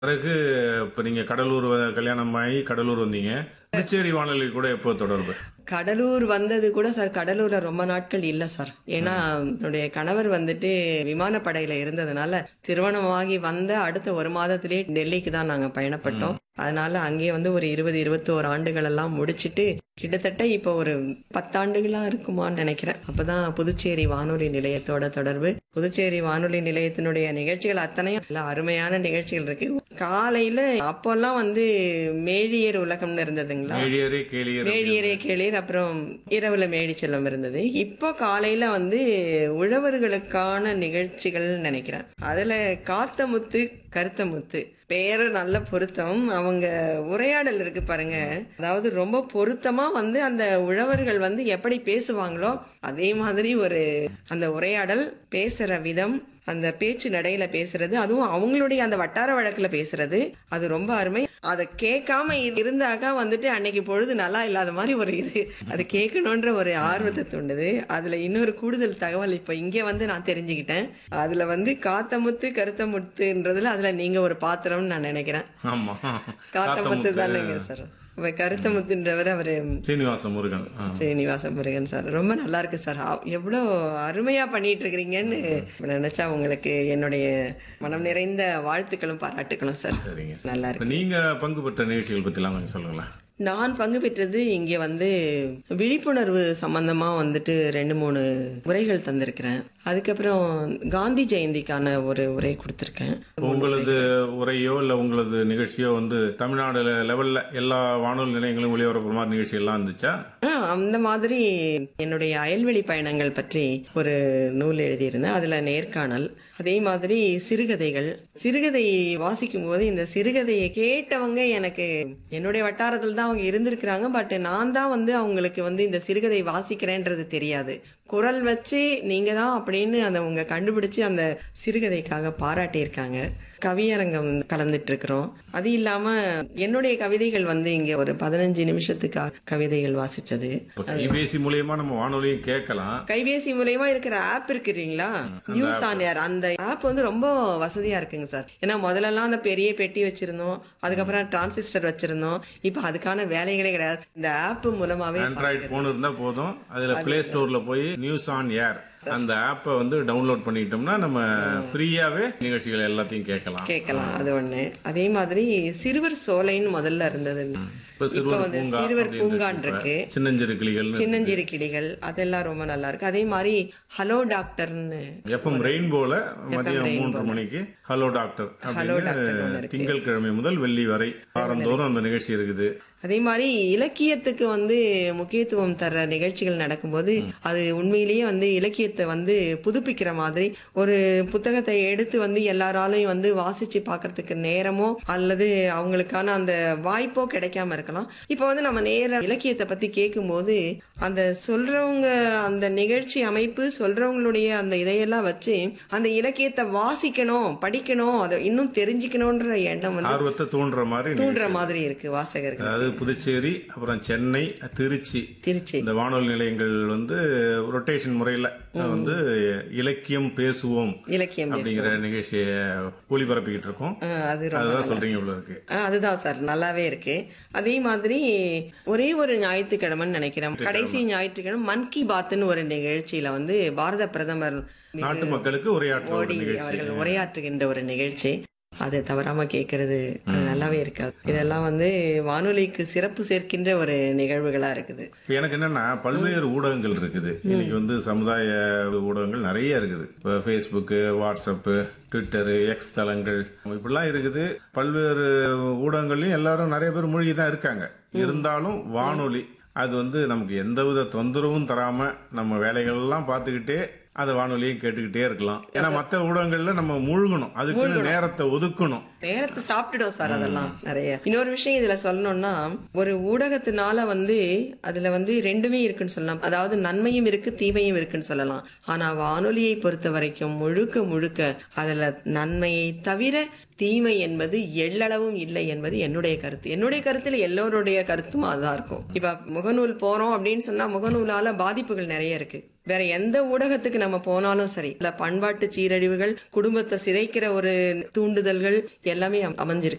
பிறகு இப்ப நீங்க கடலூர் வ- கல்யாணம் ஆகி கடலூர் வந்தீங்க புதுச்சேரி வானொலி கூட எப்போ தொடர்பு கடலூர் வந்தது கூட சார் கடலூர்ல ரொம்ப நாட்கள் இல்ல சார் ஏன்னா என்னுடைய கணவர் வந்துட்டு விமானப்படையில இருந்ததுனால திருமணமாகி வந்த அடுத்த ஒரு மாதத்திலேயே டெல்லிக்கு தான் நாங்க பயணப்பட்டோம் அதனால அங்கேயே வந்து ஒரு இருபது இருபத்தோரு ஆண்டுகள் எல்லாம் முடிச்சிட்டு கிட்டத்தட்ட இப்போ ஒரு பத்தாண்டுகளா இருக்குமான்னு நினைக்கிறேன் அப்பதான் புதுச்சேரி வானொலி நிலையத்தோட தொடர்பு புதுச்சேரி வானொலி நிலையத்தினுடைய நிகழ்ச்சிகள் அத்தனையும் நல்ல அருமையான நிகழ்ச்சிகள் இருக்கு காலையில அப்போல்லாம் வந்து மேழியர் உலகம்னு இருந்ததுங்களா மேழியரே கேளியர் மேடியரே கேளீர் அப்புறம் இரவுல மேடி செல்வம் இருந்தது இப்போ காலையில வந்து உழவர்களுக்கான நிகழ்ச்சிகள் நினைக்கிறேன் அதுல காத்த முத்து கருத்த முத்து பேரு நல்ல பொருத்தம் அவங்க உரையாடல் இருக்கு பாருங்க அதாவது ரொம்ப பொருத்தமா வந்து அந்த உழவர்கள் வந்து எப்படி பேசுவாங்களோ அதே மாதிரி ஒரு அந்த உரையாடல் பேசுற விதம் அந்த பேச்சு நடையில பேசுறது அதுவும் அவங்களுடைய அந்த வட்டார வழக்குல பேசுறது அது ரொம்ப அருமை அதை கேட்காம இருந்தாக்கா வந்துட்டு அன்னைக்கு பொழுது நல்லா இல்லாத மாதிரி ஒரு இது அது கேட்கணுன்ற ஒரு ஆர்வத்தை தூண்டுது அதுல இன்னொரு கூடுதல் தகவல் இப்ப இங்க வந்து நான் தெரிஞ்சுக்கிட்டேன் அதுல வந்து காத்தமுத்து கருத்தமுத்துன்றதுல அதுல நீங்க ஒரு பாத்திரம்னு நான் நினைக்கிறேன் ஆமா காத்தமுத்து தானேங்க சார் இப்ப கருத்தமுத்துன்றவர் அவரு சீனிவாச முருகன் ஆ. ஸ்ரீனிவாச முருகன் சார் ரொம்ப நல்லா இருக்கு சார் ஆ- எவ்வளோ அருமையா பண்ணிட்டு இருக்கிறீங்கன்னு நினைச்சா உங்களுக்கு என்னுடைய மனம் நிறைந்த வாழ்த்துக்களும் பாராட்டுக்களும் சார் சரிங்க சார். நல்லா இருக்கு இப்ப நீங்க பங்கு பெற்ற நிகழ்ச்சிகள் பத்திலாம் கொஞ்சம் சொல்லுங்களேன் நான் பங்கு பெற்றது இங்கே வந்து விழிப்புணர்வு சம்பந்தமா வந்துட்டு ரெண்டு மூணு உரைகள் தந்திருக்கிறேன் அதுக்கப்புறம் காந்தி ஜெயந்திக்கான ஒரு உரை கொடுத்துருக்கேன் உங்களது உரையோ இல்ல உங்களது நிகழ்ச்சியோ வந்து தமிழ்நாடு லெவல்ல எல்லா வானொலி நிலையங்களும் ஒளிபரப்புற மாதிரி நிகழ்ச்சி எல்லாம் இருந்துச்சா ஆ, அந்த மாதிரி என்னுடைய அயல்வெளி பயணங்கள் பற்றி ஒரு நூல் எழுதியிருந்தேன் அதுல நேர்காணல் அதே மாதிரி சிறுகதைகள் சிறுகதை வாசிக்கும் போது இந்த சிறுகதையை கேட்டவங்க எனக்கு என்னுடைய வட்டாரத்தில் தான் அவங்க இருந்திருக்கிறாங்க பட் நான் தான் வந்து அவங்களுக்கு வந்து இந்த சிறுகதை வாசிக்கிறேன்றது தெரியாது குரல் வச்சு நீங்க தான் அப்படின்னு அந்த அவங்க கண்டுபிடிச்சு அந்த சிறுகதைக்காக பாராட்டியிருக்காங்க கவியரங்கம் கலந்துட்டு இருக்கிறோம் அது இல்லாம என்னுடைய கவிதைகள் வந்து இங்க ஒரு பதினஞ்சு நிமிஷத்துக்கு கவிதைகள் வாசிச்சது இப்ப கைபேசி மூலியமா நம்ம வானொலியும் கேட்கலாம் கைபேசி மூலயமா இருக்கிற ஆப் இருக்கு இல்லைங்களா நியூஸ் ஆன் ஏர் அந்த ஆப் வந்து ரொம்ப வசதியா இருக்குங்க சார் ஏன்னா முதல்லலாம் அந்த பெரிய பெட்டி வச்சிருந்தோம் அதுக்கப்புறம் டிரான்சிஸ்டர் வச்சிருந்தோம் இப்போ அதுக்கான வேலைகளே கிடையாது இந்த ஆப் மூலமாவே ஆண்ட்ராய்டு போன் இருந்தா போதும் அதுல பிளே ஸ்டோர்ல போய் நியூஸ் ஆன் ஏர் அந்த ஆப்பை வந்து டவுன்லோட் பண்ணிக்கிட்டோம்னா நம்ம ஃப்ரீயாவே நிகழ்ச்சிகள் எல்லாத்தையும் கேட்கலாம் கேட்கலாம் அது ஒண்ணு அதே மாதிரி சிறுவர் சோலைன்னு முதல்ல இருந்தது இப்ப இப்போ சிறுவர் வந்து பூங்கா சிறுவர் அப்படின்னு பூங்கான் இருக்கு இருக்கு இப்ப. சின்னஞ்சிறு கிளிகள்னு சின்னஞ்சிறு கிளிகள் அதெல்லாம் ரொம்ப நல்லா இருக்கு அதே மாதிரி ஹலோ டாக்டர்னு எஃப்எம் ரெயின்போல மதியம் மூன்று மணிக்கு ஹலோ டாக்டர் அப்படின்னு திங்கட்கிழமை முதல் வெள்ளி வரை வாரந்தோறும் அந்த நிகழ்ச்சி இருக்குது அதே மாதிரி இலக்கியத்துக்கு வந்து முக்கியத்துவம் தர நிகழ்ச்சிகள் நடக்கும்போது அது உண்மையிலேயே வந்து இலக்கியத்தை வந்து புதுப்பிக்கிற மாதிரி ஒரு புத்தகத்தை எடுத்து வந்து எல்லாராலையும் வந்து வாசிச்சு பார்க்கறதுக்கு நேரமோ அல்லது அவங்களுக்கான அந்த வாய்ப்போ கிடைக்காம இருக்கலாம் இப்போ வந்து நம்ம நேர இலக்கியத்தை பத்தி கேட்கும்போது அந்த சொல்றவங்க அந்த நிகழ்ச்சி அமைப்பு சொல்றவங்களுடைய அந்த இதையெல்லாம் வச்சு அந்த இலக்கியத்தை வாசிக்கணும் படிக்கணும் அதை இன்னும் தெரிஞ்சுக்கணுன்ற எண்ணம் வந்து ஆர்வத்தை தூண்டுற மாதிரி நிகழ்ச்சி. தூண்டுற மாதிரி இருக்கு வாசகர்கள் அதாவது புதுச்சேரி அப்புறம் சென்னை திருச்சி திருச்சி இந்த வானொலி நிலையங்கள் வந்து ரொட்டேஷன் முறையில வந்து இலக்கியம் பேசுவோம் இலக்கியம் அப்படிங்கிற நிகழ்ச்சியை ஒளிபரப்பிக்கிட்டு இருக்கோம் ஆ, அது ரொம்ப அதுதான் சொல்றீங்க இவ்வளவு இருக்கு ஆ, அதுதான் சார் நல்லாவே இருக்கு அதே மாதிரி ஒரே ஒரு ஞாயிற்றுக்கிழமைன்னு நினைக்கிறேன் கடைசி ஞாயிற்றுக்கிழமை மன் கி பாத்னு ஒரு நிகழ்ச்சியில வந்து பாரத பிரதமர் நாட்டு மக்களுக்கு உரையாற்ற ஒரு மோடி நிகழ்ச்சி அவர்கள் உரையாற்றுகின்ற ஒரு நிகழ்ச்சி அதை தவறாம கேட்கறது அது நல்லாவே இருக்காது இதெல்லாம் வந்து வானொலிக்கு சிறப்பு சேர்க்கின்ற ஒரு நிகழ்வுகளா இருக்குது இப்ப எனக்கு என்னன்னா பல்வேறு ஊடகங்கள் இருக்குது இன்னைக்கு வந்து சமுதாய ஊடகங்கள் நிறைய இருக்குது இப்போ ஃபேஸ்புக்கு வாட்ஸ்அப்பு ட்விட்டரு எக்ஸ் தளங்கள் இப்படிலாம் இருக்குது பல்வேறு ஊடகங்கள்லயும் எல்லாரும் நிறைய பேர் மூழ்கி தான் இருக்காங்க இருந்தாலும் வானொலி அது வந்து நமக்கு எந்தவித தொந்தரவும் தராம நம்ம வேலைகள்லாம் பார்த்துக்கிட்டே அதை வானொலியும் கேட்டுக்கிட்டே இருக்கலாம் ஏன்னா மற்ற ஊடகங்கள்ல நம்ம மூழ்கணும் அதுக்குன்னு நேரத்தை ஒதுக்கணும் நேரத்தை சாப்பிட்டுடும் சார் அதெல்லாம் நிறைய இன்னொரு விஷயம் இதுல சொல்லணும்னா ஒரு ஊடகத்தினால வந்து அதுல வந்து ரெண்டுமே இருக்குன்னு சொல்லலாம் அதாவது நன்மையும் இருக்கு தீமையும் இருக்குன்னு சொல்லலாம் ஆனா வானொலியை பொறுத்த வரைக்கும் முழுக்க முழுக்க அதுல நன்மையை தவிர தீமை என்பது எள்ளளவும் இல்லை என்பது என்னுடைய கருத்து என்னுடைய கருத்துல எல்லோருடைய கருத்தும் அதான் இருக்கும் இப்ப முகநூல் போறோம் அப்படின்னு சொன்னா முகநூலால பாதிப்புகள் நிறைய இருக்கு வேற எந்த ஊடகத்துக்கு நம்ம போனாலும் சரி இல்ல பண்பாட்டு சீரழிவுகள் குடும்பத்தை சிதைக்கிற ஒரு தூண்டுதல்கள் எல்லாமே அம்- அமைஞ்சிருக்கு